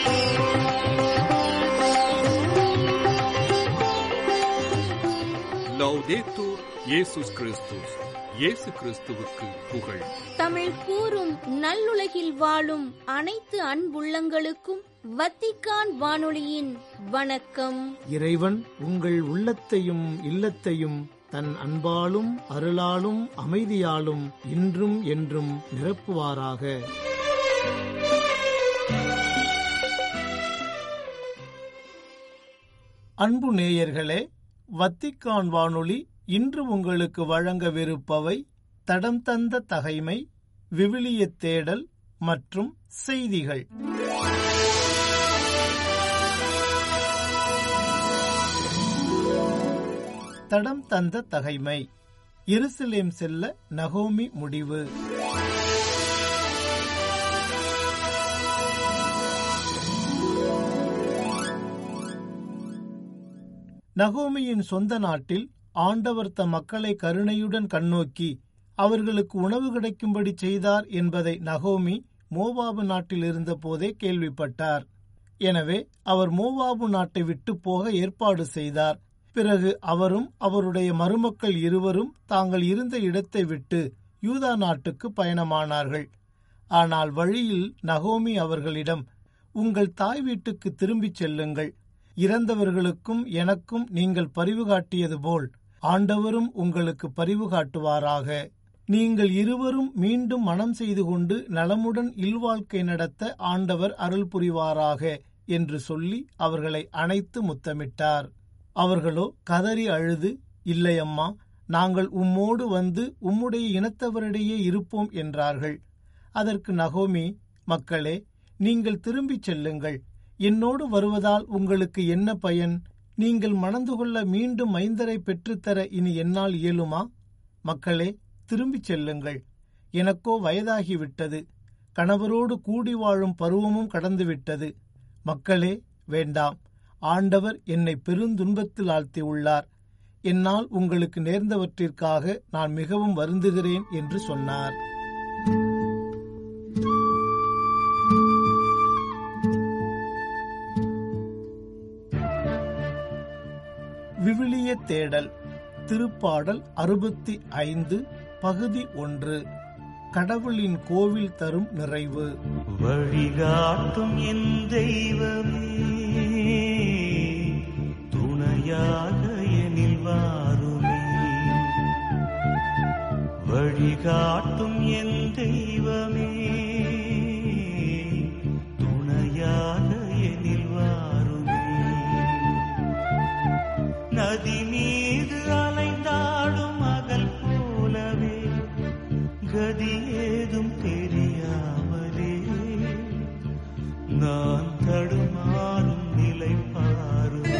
லௌதேத்தூர் இயேசுஸ் கிறிஸ்துஸ் இயேசு கிறிஸ்துவுக்கு புகழ் தமிழ் கூறும் நல்லுலகில் வாழும் அனைத்து அன்புள்ளங்களுக்கும் வத்திக்கான் வானொலியின் வணக்கம் இறைவன் உங்கள் உள்ளத்தையும் இல்லத்தையும் தன் அன்பாலும் அருளாலும் அமைதியாலும் இன்றும் என்றும் நிரப்புவாராக அன்பு நேயர்களே வத்திக்கான் வானொலி இன்று உங்களுக்கு வழங்கவிருப்பவை தடம் தந்த தகைமை விவிலிய தேடல் மற்றும் செய்திகள் தடம் தந்த தகைமை எருசலேம் செல்ல நகோமி முடிவு நகோமியின் சொந்த நாட்டில் ஆண்டவர் தம் மக்களை கருணையுடன் கண்ணோக்கி அவர்களுக்கு உணவு கிடைக்கும்படி செய்தார் என்பதை நகோமி மோவாபு நாட்டில் இருந்தபோதே கேள்விப்பட்டார் எனவே அவர் மோவாபு நாட்டை விட்டு போக ஏற்பாடு செய்தார் பிறகு அவரும் அவருடைய மருமக்கள் இருவரும் தாங்கள் இருந்த இடத்தை விட்டு யூதா நாட்டுக்கு பயணமானார்கள் ஆனால் வழியில் நகோமி அவர்களிடம் உங்கள் தாய் வீட்டுக்கு திரும்பிச் செல்லுங்கள் இறந்தவர்களுக்கும் எனக்கும் நீங்கள் பரிவு காட்டியது போல் ஆண்டவரும் உங்களுக்கு பரிவு காட்டுவாராக நீங்கள் இருவரும் மீண்டும் மனம் செய்து கொண்டு நலமுடன் இல்வாழ்க்கை நடத்த ஆண்டவர் அருள் புரிவாராக என்று சொல்லி அவர்களை அணைத்து முத்தமிட்டார் அவர்களோ கதறி அழுது இல்லையம்மா நாங்கள் உம்மோடு வந்து உம்முடைய இனத்தவரிடையே இருப்போம் என்றார்கள் அதற்கு நகோமி மக்களே நீங்கள் திரும்பிச் செல்லுங்கள் என்னோடு வருவதால் உங்களுக்கு என்ன பயன் நீங்கள் மணந்து கொள்ள மீண்டும் மைந்தரை பெற்றுத்தர இனி என்னால் இயலுமா மக்களே திரும்பிச் செல்லுங்கள் எனக்கோ வயதாகிவிட்டது கணவரோடு கூடி வாழும் பருவமும் கடந்துவிட்டது மக்களே வேண்டாம் ஆண்டவர் என்னை பெருந்துன்பத்தில் ஆழ்த்தியுள்ளார் என்னால் உங்களுக்கு நேர்ந்தவற்றிற்காக நான் மிகவும் வருந்துகிறேன் என்று சொன்னார் விவிலிய தேடல் திருப்பாடல் அறுபத்தி ஐந்து பகுதி ஒன்று கடவுளின் கோவில் தரும் நிறைவு வழிகாட்டும் என் தெய்வமே துணையாக எனில் வாருமே வழிகாட்டும் என் தெய்வமே துணையாக எனில் வாருமே நதி மீது அலைந்தாடும் மகள் போலவே கதி ஏதும் தெரியாமலே நான் தடுமாறும் நிலை பாருமே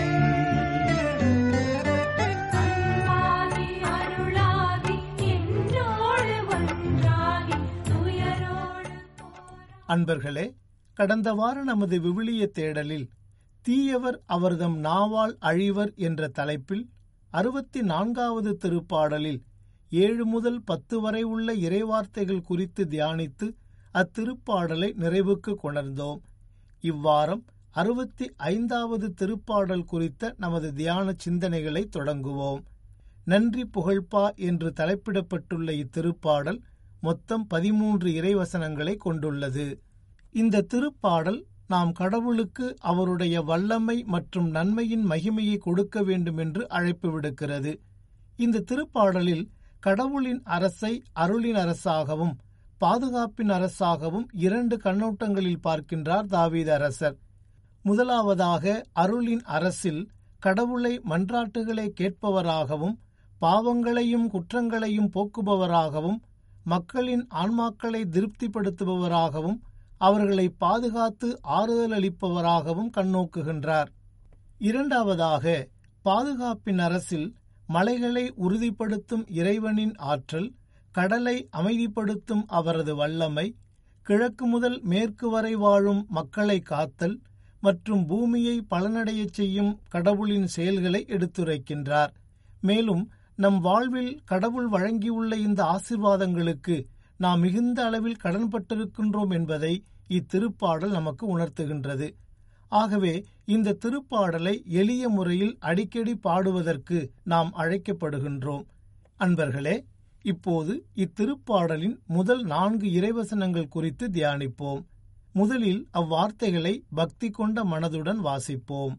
அன்பாகி அருளாகி என்றோடு ஒன்றாகி துயரோடு அன்பர்களே கடந்த வார நமது விவிலிய தேடலில் தீயவர் அவர்தம் நாவால் அழிவர் என்ற தலைப்பில் அறுபத்தி நான்காவது திருப்பாடலில் ஏழு முதல் பத்து வரை உள்ள இறைவார்த்தைகள் குறித்து தியானித்து அத்திருப்பாடலை நிறைவுக்கு கொணர்ந்தோம் இவ்வாரம் அறுபத்தி ஐந்தாவது திருப்பாடல் குறித்த நமது தியான சிந்தனைகளை தொடங்குவோம் நன்றி புகழ்பா என்று தலைப்பிடப்பட்டுள்ள இத்திருப்பாடல் மொத்தம் பதிமூன்று இறைவசனங்களை கொண்டுள்ளது இந்த திருப்பாடல் நாம் கடவுளுக்கு அவருடைய வல்லமை மற்றும் நன்மையின் மகிமையை கொடுக்க வேண்டும் என்று அழைப்பு விடுக்கிறது இந்த திருப்பாடலில் கடவுளின் அரசை அருளின் அரசாகவும் பாதுகாப்பின் அரசாகவும் இரண்டு கண்ணோட்டங்களில் பார்க்கின்றார் தாவீது அரசர் முதலாவதாக அருளின் அரசில் கடவுளை மன்றாட்டுகளை கேட்பவராகவும் பாவங்களையும் குற்றங்களையும் போக்குபவராகவும் மக்களின் ஆன்மாக்களை திருப்திப்படுத்துபவராகவும் அவர்களை பாதுகாத்து ஆறுதல் அளிப்பவராகவும் கண்ணோக்குகின்றார் இரண்டாவதாக பாதுகாப்பின் அரசில் மலைகளை உறுதிப்படுத்தும் இறைவனின் ஆற்றல் கடலை அமைதிப்படுத்தும் அவரது வல்லமை கிழக்கு முதல் மேற்கு வரை வாழும் மக்களை காத்தல் மற்றும் பூமியை பலனடையச் செய்யும் கடவுளின் செயல்களை எடுத்துரைக்கின்றார் மேலும் நம் வாழ்வில் கடவுள் வழங்கியுள்ள இந்த ஆசிர்வாதங்களுக்கு நாம் மிகுந்த அளவில் கடன்பட்டிருக்கின்றோம் என்பதை இத்திருப்பாடல் நமக்கு உணர்த்துகின்றது ஆகவே இந்த திருப்பாடலை எளிய முறையில் அடிக்கடி பாடுவதற்கு நாம் அழைக்கப்படுகின்றோம் அன்பர்களே இப்போது இத்திருப்பாடலின் முதல் நான்கு இறைவசனங்கள் குறித்து தியானிப்போம் முதலில் அவ்வார்த்தைகளை பக்தி கொண்ட மனதுடன் வாசிப்போம்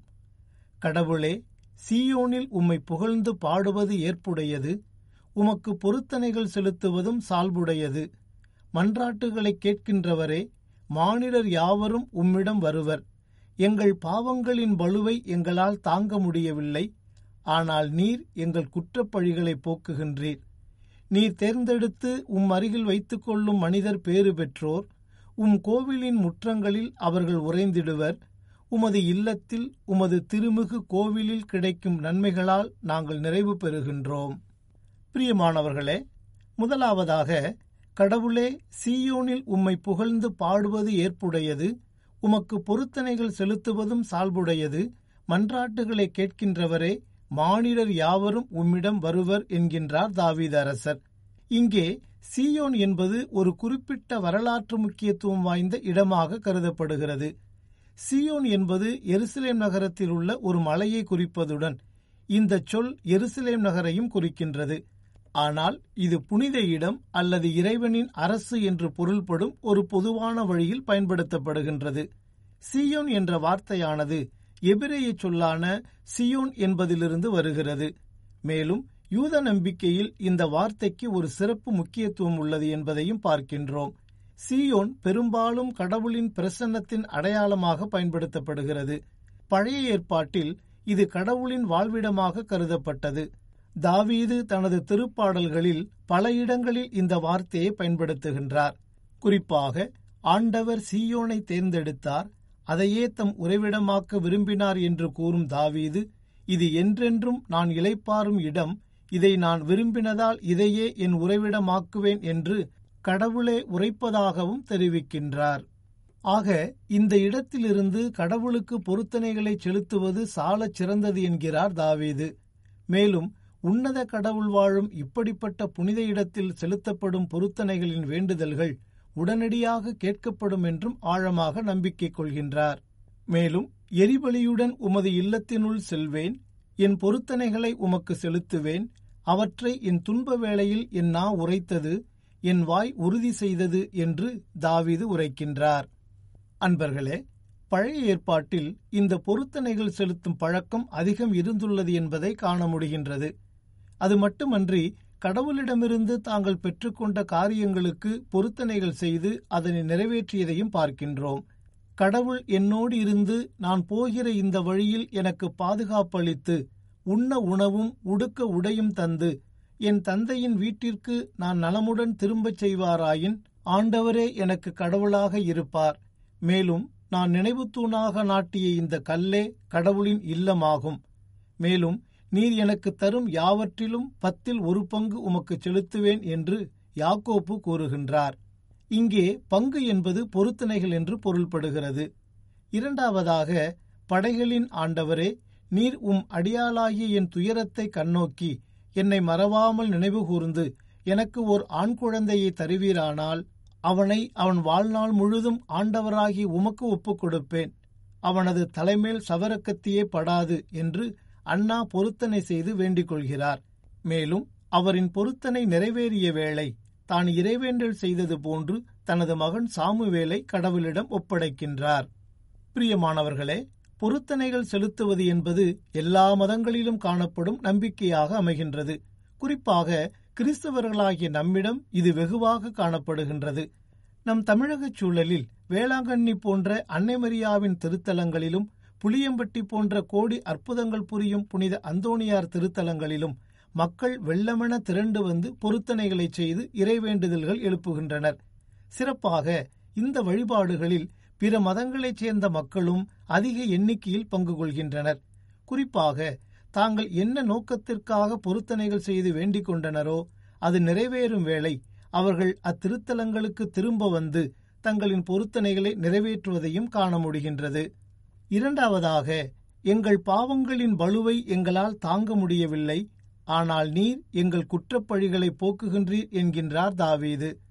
கடவுளே சீயோனில் உம்மை புகழ்ந்து பாடுவது ஏற்புடையது உமக்கு பொருத்தனைகள் செலுத்துவதும் சால்புடையது மன்றாட்டுகளைக் கேட்கின்றவரே மானிடர் யாவரும் உம்மிடம் வருவர் எங்கள் பாவங்களின் பலுவை எங்களால் தாங்க முடியவில்லை ஆனால் நீர் எங்கள் குற்றப்பழிகளை போக்குகின்றீர் நீர் தேர்ந்தெடுத்து உம் அருகில் வைத்துக் கொள்ளும் மனிதர் பேறு பெற்றோர் உம் கோவிலின் முற்றங்களில் அவர்கள் உறைந்திடுவர் உமது இல்லத்தில் உமது திருமிகு கோவிலில் கிடைக்கும் நன்மைகளால் நாங்கள் நிறைவு பெறுகின்றோம் பிரியமானவர்களே முதலாவதாக கடவுளே சீயோனில் உம்மை புகழ்ந்து பாடுவது ஏற்புடையது உமக்கு பொருத்தனைகள் செலுத்துவதும் சால்புடையது மன்றாட்டுகளை கேட்கின்றவரே மானிடர் யாவரும் உம்மிடம் வருவர் என்கின்றார் தாவீது அரசர் இங்கே சீயோன் என்பது ஒரு குறிப்பிட்ட வரலாற்று முக்கியத்துவம் வாய்ந்த இடமாக கருதப்படுகிறது சீயோன் என்பது எருசலேம் நகரத்தில் உள்ள ஒரு மலையை குறிப்பதுடன் இந்த சொல் எருசலேம் நகரையும் குறிக்கின்றது ஆனால் இது புனித இடம் அல்லது இறைவனின் அரசு என்று பொருள்படும் ஒரு பொதுவான வழியில் பயன்படுத்தப்படுகின்றது சியோன் என்ற வார்த்தையானது எபிரேய சொல்லான சியோன் என்பதிலிருந்து வருகிறது மேலும் யூத நம்பிக்கையில் இந்த வார்த்தைக்கு ஒரு சிறப்பு முக்கியத்துவம் உள்ளது என்பதையும் பார்க்கின்றோம் சியோன் பெரும்பாலும் கடவுளின் பிரசன்னத்தின் அடையாளமாக பயன்படுத்தப்படுகிறது பழைய ஏற்பாட்டில் இது கடவுளின் வாழ்விடமாக கருதப்பட்டது தாவீது தனது திருப்பாடல்களில் பல இடங்களில் இந்த வார்த்தையை பயன்படுத்துகின்றார் குறிப்பாக ஆண்டவர் சீயோனை தேர்ந்தெடுத்தார் அதையே தம் உறைவிடமாக்க விரும்பினார் என்று கூறும் தாவீது இது என்றென்றும் நான் இளைப்பாறும் இடம் இதை நான் விரும்பினதால் இதையே என் உறைவிடமாக்குவேன் என்று கடவுளே உரைப்பதாகவும் தெரிவிக்கின்றார் ஆக இந்த இடத்திலிருந்து கடவுளுக்கு பொருத்தனைகளை செலுத்துவது சாலச் சிறந்தது என்கிறார் தாவீது மேலும் உன்னத கடவுள் வாழும் இப்படிப்பட்ட புனித இடத்தில் செலுத்தப்படும் பொருத்தனைகளின் வேண்டுதல்கள் உடனடியாக கேட்கப்படும் என்றும் ஆழமாக நம்பிக்கை கொள்கின்றார் மேலும் எரிபலியுடன் உமது இல்லத்தினுள் செல்வேன் என் பொருத்தனைகளை உமக்கு செலுத்துவேன் அவற்றை என் துன்ப வேளையில் என் நா உரைத்தது என் வாய் உறுதி செய்தது என்று தாவீது உரைக்கின்றார் அன்பர்களே பழைய ஏற்பாட்டில் இந்த பொருத்தனைகள் செலுத்தும் பழக்கம் அதிகம் இருந்துள்ளது என்பதை காண முடிகின்றது அது மட்டுமன்றி கடவுளிடமிருந்து தாங்கள் பெற்றுக்கொண்ட காரியங்களுக்கு பொருத்தனைகள் செய்து அதனை நிறைவேற்றியதையும் பார்க்கின்றோம் கடவுள் என்னோடு இருந்து நான் போகிற இந்த வழியில் எனக்கு பாதுகாப்பளித்து உண்ண உணவும் உடுக்க உடையும் தந்து என் தந்தையின் வீட்டிற்கு நான் நலமுடன் திரும்பச் செய்வாராயின் ஆண்டவரே எனக்கு கடவுளாக இருப்பார் மேலும் நான் நினைவுத்தூணாக நாட்டிய இந்த கல்லே கடவுளின் இல்லமாகும் மேலும் நீர் எனக்கு தரும் யாவற்றிலும் பத்தில் ஒரு பங்கு உமக்கு செலுத்துவேன் என்று யாக்கோப்பு கூறுகின்றார் இங்கே பங்கு என்பது பொருத்தனைகள் என்று பொருள்படுகிறது இரண்டாவதாக படைகளின் ஆண்டவரே நீர் உம் அடியாளாகிய என் துயரத்தை கண்ணோக்கி என்னை மறவாமல் நினைவு கூர்ந்து எனக்கு ஓர் ஆண் குழந்தையை தருவீரானால் அவனை அவன் வாழ்நாள் முழுதும் ஆண்டவராகி உமக்கு ஒப்புக் கொடுப்பேன் அவனது தலைமேல் சவரக்கத்தியே படாது என்று அண்ணா பொருத்தனை செய்து வேண்டிக் கொள்கிறார் மேலும் அவரின் பொருத்தனை நிறைவேறிய வேளை தான் இறைவேண்டல் செய்தது போன்று தனது மகன் சாமுவேலை கடவுளிடம் ஒப்படைக்கின்றார் பிரியமானவர்களே பொருத்தனைகள் செலுத்துவது என்பது எல்லா மதங்களிலும் காணப்படும் நம்பிக்கையாக அமைகின்றது குறிப்பாக கிறிஸ்தவர்களாகிய நம்மிடம் இது வெகுவாக காணப்படுகின்றது நம் தமிழகச் சூழலில் வேளாங்கண்ணி போன்ற அன்னைமரியாவின் திருத்தலங்களிலும் புளியம்பட்டி போன்ற கோடி அற்புதங்கள் புரியும் புனித அந்தோணியார் திருத்தலங்களிலும் மக்கள் வெள்ளமென திரண்டு வந்து பொருத்தனைகளை செய்து இறைவேண்டுதல்கள் எழுப்புகின்றனர் சிறப்பாக இந்த வழிபாடுகளில் பிற மதங்களைச் சேர்ந்த மக்களும் அதிக எண்ணிக்கையில் பங்கு கொள்கின்றனர் குறிப்பாக தாங்கள் என்ன நோக்கத்திற்காக பொருத்தனைகள் செய்து வேண்டிக் கொண்டனரோ அது நிறைவேறும் வேளை அவர்கள் அத்திருத்தலங்களுக்கு திரும்ப வந்து தங்களின் பொருத்தனைகளை நிறைவேற்றுவதையும் காண முடிகின்றது இரண்டாவதாக எங்கள் பாவங்களின் பலுவை எங்களால் தாங்க முடியவில்லை ஆனால் நீர் எங்கள் குற்றப்பழிகளை போக்குகின்றீர் என்கின்றார் தாவீது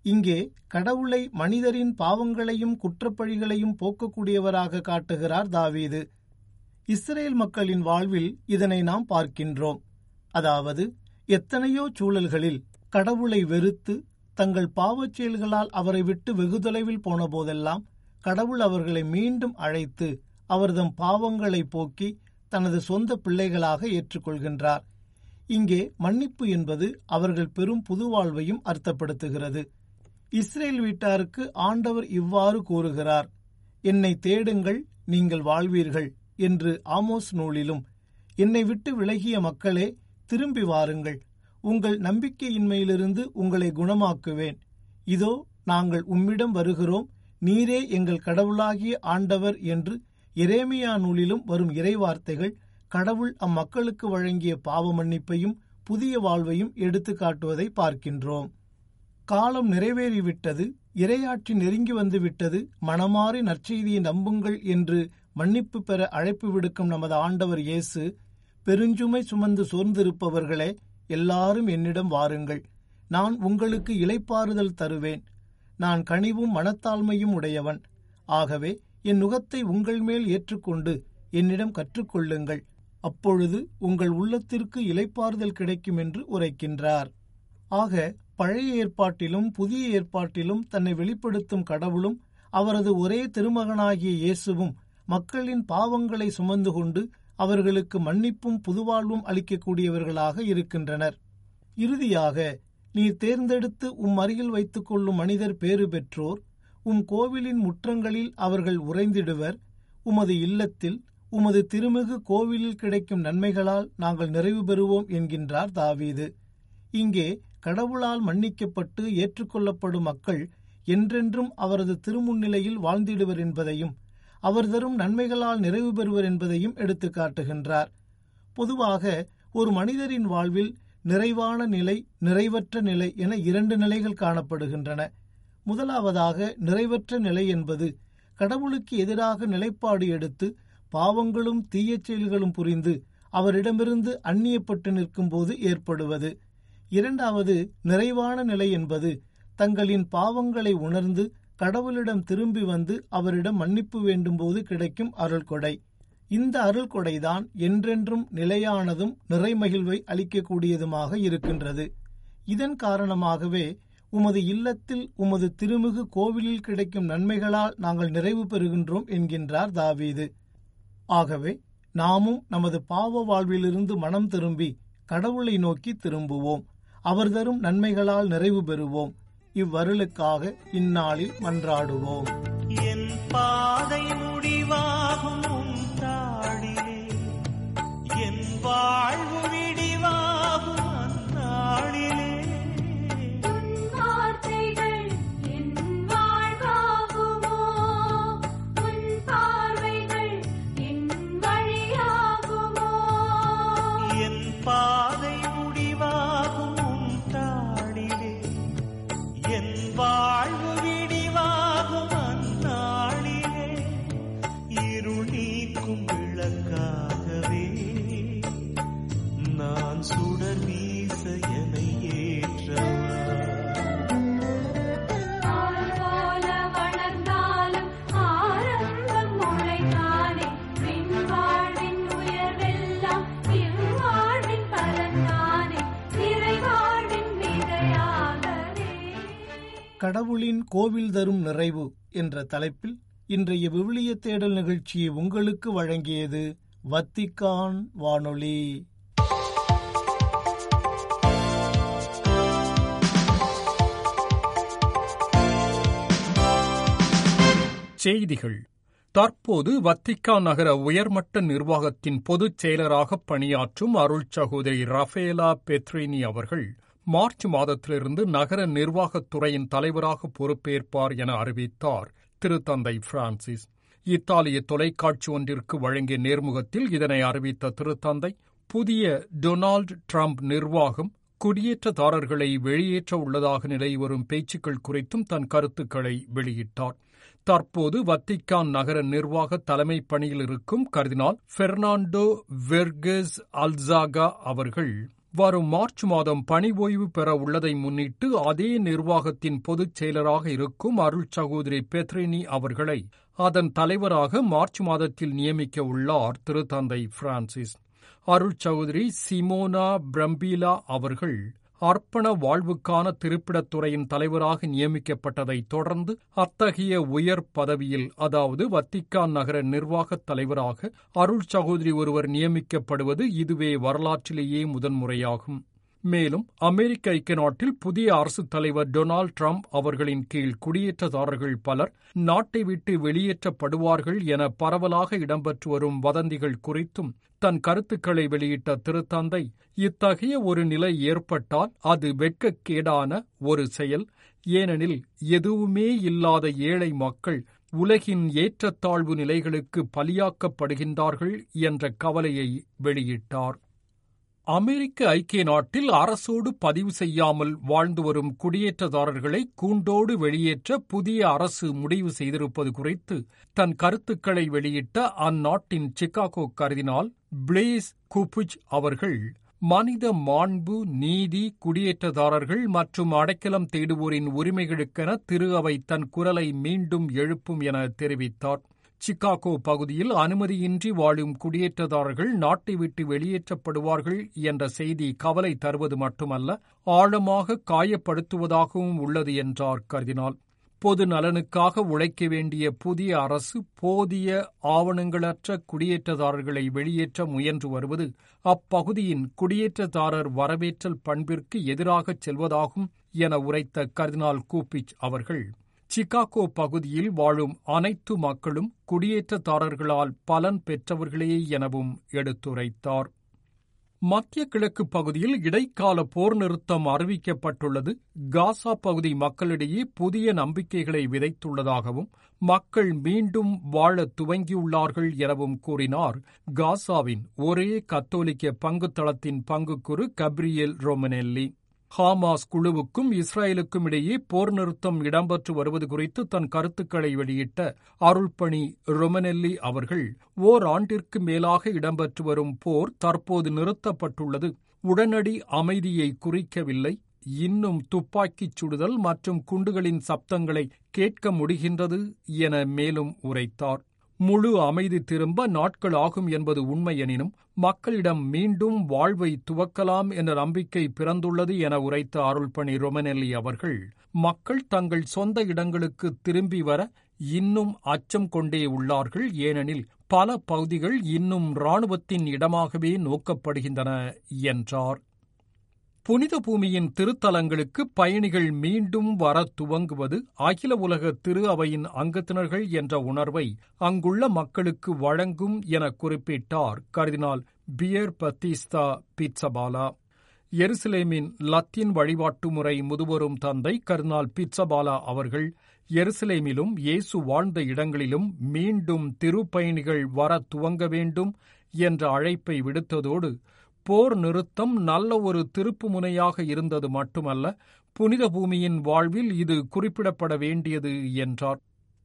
இங்கே கடவுளை மனிதரின் பாவங்களையும் குற்றப்பழிகளையும் போக்கக்கூடியவராக காட்டுகிறார் தாவீது இஸ்ரேல் மக்களின் வாழ்வில் இதனை நாம் பார்க்கின்றோம் அதாவது எத்தனையோ சூழல்களில் கடவுளை வெறுத்து தங்கள் பாவச் செயல்களால் அவரை விட்டு வெகு தொலைவில் போன போதெல்லாம் கடவுள் அவர்களை மீண்டும் அழைத்து அவர்தம் பாவங்களை போக்கி தனது சொந்த பிள்ளைகளாக ஏற்றுக்கொள்கின்றார் இங்கே மன்னிப்பு என்பது அவர்கள் பெரும் புதுவாழ்வையும் அர்த்தப்படுத்துகிறது இஸ்ரேல் வீட்டாருக்கு ஆண்டவர் இவ்வாறு கூறுகிறார் என்னை தேடுங்கள் நீங்கள் வாழ்வீர்கள் என்று ஆமோஸ் நூலிலும் என்னை விட்டு விலகிய மக்களே திரும்பி வாருங்கள் உங்கள் நம்பிக்கையின்மையிலிருந்து உங்களை குணமாக்குவேன் இதோ நாங்கள் உம்மிடம் வருகிறோம் நீரே எங்கள் கடவுளாகிய ஆண்டவர் என்று எரேமியா நூலிலும் வரும் இறைவார்த்தைகள் கடவுள் அம்மக்களுக்கு வழங்கிய பாவ மன்னிப்பையும் புதிய வாழ்வையும் எடுத்து காட்டுவதை பார்க்கின்றோம் காலம் நிறைவேறிவிட்டது இரையாட்சி நெருங்கி வந்து விட்டது மனமாறி நற்செய்தியை நம்புங்கள் என்று மன்னிப்பு பெற அழைப்பு விடுக்கும் நமது ஆண்டவர் இயேசு பெருஞ்சுமை சுமந்து சோர்ந்திருப்பவர்களே எல்லாரும் என்னிடம் வாருங்கள் நான் உங்களுக்கு இளைப்பாறுதல் தருவேன் நான் கனிவும் மனத்தாழ்மையும் உடையவன் ஆகவே என் நுகத்தை உங்கள் மேல் ஏற்றுக்கொண்டு என்னிடம் கற்றுக்கொள்ளுங்கள் அப்பொழுது உங்கள் உள்ளத்திற்கு இளைப்பாறுதல் கிடைக்கும் என்று உரைக்கின்றார் ஆக பழைய ஏற்பாட்டிலும் புதிய ஏற்பாட்டிலும் தன்னை வெளிப்படுத்தும் கடவுளும் அவரது ஒரே திருமகனாகிய இயேசுவும் மக்களின் பாவங்களை சுமந்து கொண்டு அவர்களுக்கு மன்னிப்பும் புதுவாழ்வும் அளிக்கக்கூடியவர்களாக இருக்கின்றனர் இறுதியாக நீர் தேர்ந்தெடுத்து உம் அருகில் வைத்துக் கொள்ளும் மனிதர் பேறு பெற்றோர் உம் கோவிலின் முற்றங்களில் அவர்கள் உறைந்திடுவர் உமது இல்லத்தில் உமது திருமிகு கோவிலில் கிடைக்கும் நன்மைகளால் நாங்கள் நிறைவு பெறுவோம் என்கின்றார் தாவீது இங்கே கடவுளால் மன்னிக்கப்பட்டு ஏற்றுக்கொள்ளப்படும் மக்கள் என்றென்றும் அவரது திருமுன்னிலையில் வாழ்ந்திடுவர் என்பதையும் அவர் தரும் நன்மைகளால் நிறைவு பெறுவர் என்பதையும் எடுத்து காட்டுகின்றார் பொதுவாக ஒரு மனிதரின் வாழ்வில் நிறைவான நிலை நிறைவற்ற நிலை என இரண்டு நிலைகள் காணப்படுகின்றன முதலாவதாக நிறைவற்ற நிலை என்பது கடவுளுக்கு எதிராக நிலைப்பாடு எடுத்து பாவங்களும் தீயச் செயல்களும் புரிந்து அவரிடமிருந்து அந்நியப்பட்டு நிற்கும்போது ஏற்படுவது இரண்டாவது நிறைவான நிலை என்பது தங்களின் பாவங்களை உணர்ந்து கடவுளிடம் திரும்பி வந்து அவரிடம் மன்னிப்பு வேண்டும்போது கிடைக்கும் அருள்கொடை இந்த அருள்கொடைதான் என்றென்றும் நிலையானதும் நிறைமகிழ்வை அளிக்கக்கூடியதுமாக இருக்கின்றது இதன் காரணமாகவே உமது இல்லத்தில் உமது திருமிகு கோவிலில் கிடைக்கும் நன்மைகளால் நாங்கள் நிறைவு பெறுகின்றோம் என்கின்றார் தாவீது ஆகவே நாமும் நமது பாவ வாழ்விலிருந்து மனம் திரும்பி கடவுளை நோக்கி திரும்புவோம் அவர் தரும் நன்மைகளால் நிறைவு பெறுவோம் இவ்வருளுக்காக இந்நாளில் மன்றாடுவோம் என் பாதை முடிவாகும் உன் தாளிலே என் வாழ்வு விடிவாகும் அந்நாளிலே உன் வார்த்தைகள் என் வாழ்வாகுமோ உன் பார்வைகள் என் வழியாகுமோ என் பாதை முடிவாகும் உன் தாளிலே என் வாழ்வு விடிவாகும் அந்நாளிலே இருள் நீக்கும் விளக்காகவே நான் சுடர் வீச என்னை ஏற்றவா ஆள் போல வளர்ந்தாலும் ஆரம்பம் முளைத்தானே பின் வாழ்வின் உயர்வெல்லாம் இவ்வாழ்வின் பலன்தானே நிறைவாழ்வின் விதையாகவே கடவுளின் கோவில் தரும் நிறைவு என்ற தலைப்பில் இன்றைய விவிலிய தேடல் நிகழ்ச்சியை உங்களுக்கு வழங்கியது வத்திக்கான் வானொலி செய்திகள் தற்போது வத்திக்கான் நகர உயர்மட்ட நிர்வாகத்தின் பொதுச் செயலராக பணியாற்றும் அருள் சகோதரி ரஃபேலா பெத்ரினி அவர்கள் மார்ச் மாதத்திலிருந்து நகர நிர்வாகத் துறையின் தலைவராக பொறுப்பேற்பார் என அறிவித்தார் திருத்தந்தை பிரான்சிஸ் இத்தாலிய தொலைக்காட்சி ஒன்றிற்கு வழங்கிய நேர்முகத்தில் இதனை அறிவித்த திருத்தந்தை புதிய டொனால்டு டிரம்ப் நிர்வாகம் குடியேற்றதாரர்களை வெளியேற்ற உள்ளதாக நிலை வரும் பேச்சுக்கள் குறித்தும் தன் கருத்துக்களை வெளியிட்டார் தற்போது வத்திக்கான் நகர நிர்வாக தலைமை பணியில் இருக்கும் கர்தினால் பெர்னாண்டோ வெர்கஸ் அல்சாகா அவர்கள் வரும் மார்ச் மாதம் பணி ஓய்வு பெற உள்ளதை முன்னிட்டு அதே நிர்வாகத்தின் பொதுச் செயலராக இருக்கும் அருள் சகோதரி பெத்ரினி அவர்களை அதன் தலைவராக மார்ச் மாதத்தில் நியமிக்க உள்ளார் திருத்தந்தை பிரான்சிஸ் அருள் சகோதரி சிமோனா பிரம்பீலா அவர்கள் அர்ப்பண வாழ்வுக்கான திருப்பிடத்துறையின் தலைவராக நியமிக்கப்பட்டதைத் தொடர்ந்து அத்தகைய உயர் பதவியில் அதாவது வத்திக்கான் நகர நிர்வாகத் தலைவராக அருள் சகோதரி ஒருவர் நியமிக்கப்படுவது இதுவே வரலாற்றிலேயே முதன்முறையாகும் மேலும் அமெரிக்க ஐக்கிய நாட்டில் புதிய அரசுத் தலைவர் டொனால்டு டிரம்ப் அவர்களின் கீழ் குடியேற்றதாரர்கள் பலர் நாட்டை விட்டு வெளியேற்றப்படுவார்கள் என பரவலாக இடம்பெற்று வரும் வதந்திகள் குறித்தும் தன் கருத்துக்களை வெளியிட்ட திருத்தந்தை இத்தகைய ஒரு நிலை ஏற்பட்டால் அது வெட்கக்கேடான ஒரு செயல் ஏனெனில் எதுவுமே இல்லாத ஏழை மக்கள் உலகின் ஏற்றத்தாழ்வு நிலைகளுக்கு பலியாக்கப்படுகின்றார்கள் என்ற கவலையை வெளியிட்டார் அமெரிக்க ஐக்கிய நாட்டில் அரசோடு பதிவு செய்யாமல் வாழ்ந்து வரும் குடியேற்றதாரர்களை கூண்டோடு வெளியேற்ற புதிய அரசு முடிவு செய்திருப்பது குறித்து தன் கருத்துக்களை வெளியிட்ட அந்நாட்டின் சிகாகோ கருதினால் பிளேஸ் குபுஜ் அவர்கள் மனித மாண்பு நீதி குடியேற்றதாரர்கள் மற்றும் அடைக்கலம் தேடுவோரின் உரிமைகளுக்கென திரு அவை தன் குரலை மீண்டும் எழுப்பும் என தெரிவித்தார் சிகாகோ பகுதியில் அனுமதியின்றி வாழும் குடியேற்றதாரர்கள் நாட்டை விட்டு வெளியேற்றப்படுவார்கள் என்ற செய்தி கவலை தருவது மட்டுமல்ல ஆழமாக காயப்படுத்துவதாகவும் உள்ளது என்றார் கர்தினால் பொது நலனுக்காக உழைக்க வேண்டிய புதிய அரசு போதிய ஆவணங்களற்ற குடியேற்றதாரர்களை வெளியேற்ற முயன்று வருவது அப்பகுதியின் குடியேற்றதாரர் வரவேற்றல் பண்பிற்கு எதிராகச் செல்வதாகும் என உரைத்த கர்தினால் கூப்பிச் அவர்கள் சிகாகோ பகுதியில் வாழும் அனைத்து மக்களும் குடியேற்றதாரர்களால் பலன் பெற்றவர்களே எனவும் எடுத்துரைத்தார் மத்திய கிழக்கு பகுதியில் இடைக்கால போர் நிறுத்தம் அறிவிக்கப்பட்டுள்ளது காசா பகுதி மக்களிடையே புதிய நம்பிக்கைகளை விதைத்துள்ளதாகவும் மக்கள் மீண்டும் வாழ துவங்கியுள்ளார்கள் எனவும் கூறினார் காசாவின் ஒரே கத்தோலிக்க பங்கு தளத்தின் பங்குக்குரு கப்ரியேல் ரோமனெல்லி ஹாமாஸ் குழுவுக்கும் இஸ்ரேலுக்கும் இடையே போர் நிறுத்தம் இடம்பெற்று வருவது குறித்து தன் கருத்துக்களை வெளியிட்ட அருள்பணி ரொமனெல்லி அவர்கள் ஓர் ஆண்டிற்கு மேலாக இடம்பெற்று வரும் போர் தற்போது நிறுத்தப்பட்டுள்ளது உடனடி அமைதியை குறிக்கவில்லை இன்னும் துப்பாக்கிச் சுடுதல் மற்றும் குண்டுகளின் சப்தங்களை கேட்க முடிகின்றது என மேலும் உரைத்தார் முழு அமைதி திரும்ப நாட்கள் ஆகும் என்பது உண்மை எனினும் மக்களிடம் மீண்டும் வாழ்வை துவக்கலாம் என்ற நம்பிக்கை பிறந்துள்ளது என உரைத்த அருள்பணி ரொமனெல்லி அவர்கள் மக்கள் தங்கள் சொந்த இடங்களுக்கு திரும்பி வர இன்னும் அச்சம் கொண்டே உள்ளார்கள் ஏனெனில் பல பகுதிகள் இன்னும் இராணுவத்தின் இடமாகவே நோக்கப்படுகின்றன என்றார் புனித பூமியின் திருத்தலங்களுக்கு பயணிகள் மீண்டும் வர துவங்குவது அகில உலக திரு அவையின் அங்கத்தினர்கள் என்ற உணர்வை அங்குள்ள மக்களுக்கு வழங்கும் என குறிப்பிட்டார் கர்தினால் பியர் பத்திஸ்தா பிட்சபாலா எருசலேமின் லத்தீன் வழிபாட்டு முறை முதுவரும் தந்தை கர்னால் பிட்சபாலா அவர்கள் எருசலேமிலும் இயேசு வாழ்ந்த இடங்களிலும் மீண்டும் திருப்பயணிகள் வர துவங்க வேண்டும் என்ற அழைப்பை விடுத்ததோடு போர் நிறுத்தம் நல்ல ஒரு திருப்பு முனையாக இருந்தது மட்டுமல்ல புனித பூமியின் வாழ்வில் இது குறிப்பிடப்பட வேண்டியது என்றார்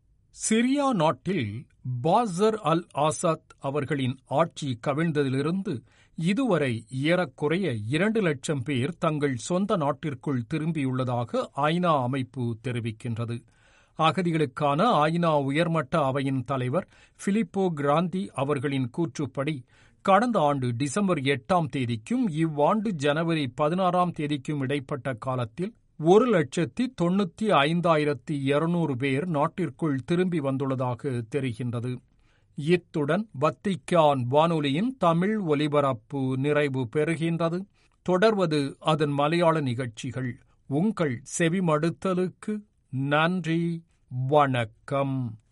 சிரியா நாட்டில் பாசர் அல் ஆசாத் அவர்களின் ஆட்சி கவிழ்ந்ததிலிருந்து இதுவரை ஏறக்குறைய இரண்டு லட்சம் பேர் தங்கள் சொந்த நாட்டிற்குள் திரும்பியுள்ளதாக ஐநா அமைப்பு தெரிவிக்கின்றது அகதிகளுக்கான ஐநா உயர்மட்ட அவையின் தலைவர் பிலிப்போ கிராந்தி அவர்களின் கூற்றுப்படி கடந்த ஆண்டு டிசம்பர் எட்டாம் தேதிக்கும் இவ்வாண்டு ஜனவரி பதினாறாம் தேதிக்கும் இடைப்பட்ட காலத்தில் ஒரு லட்சத்தி தொண்ணூத்தி ஐந்தாயிரத்தி இருநூறு பேர் நாட்டிற்குள் திரும்பி வந்துள்ளதாக தெரிகின்றது இத்துடன் வத்திக்கான் வானொலியின் தமிழ் ஒலிபரப்பு நிறைவு பெறுகின்றது தொடர்வது அதன் மலையாள நிகழ்ச்சிகள் உங்கள் செவிமடுத்தலுக்கு நன்றி வணக்கம்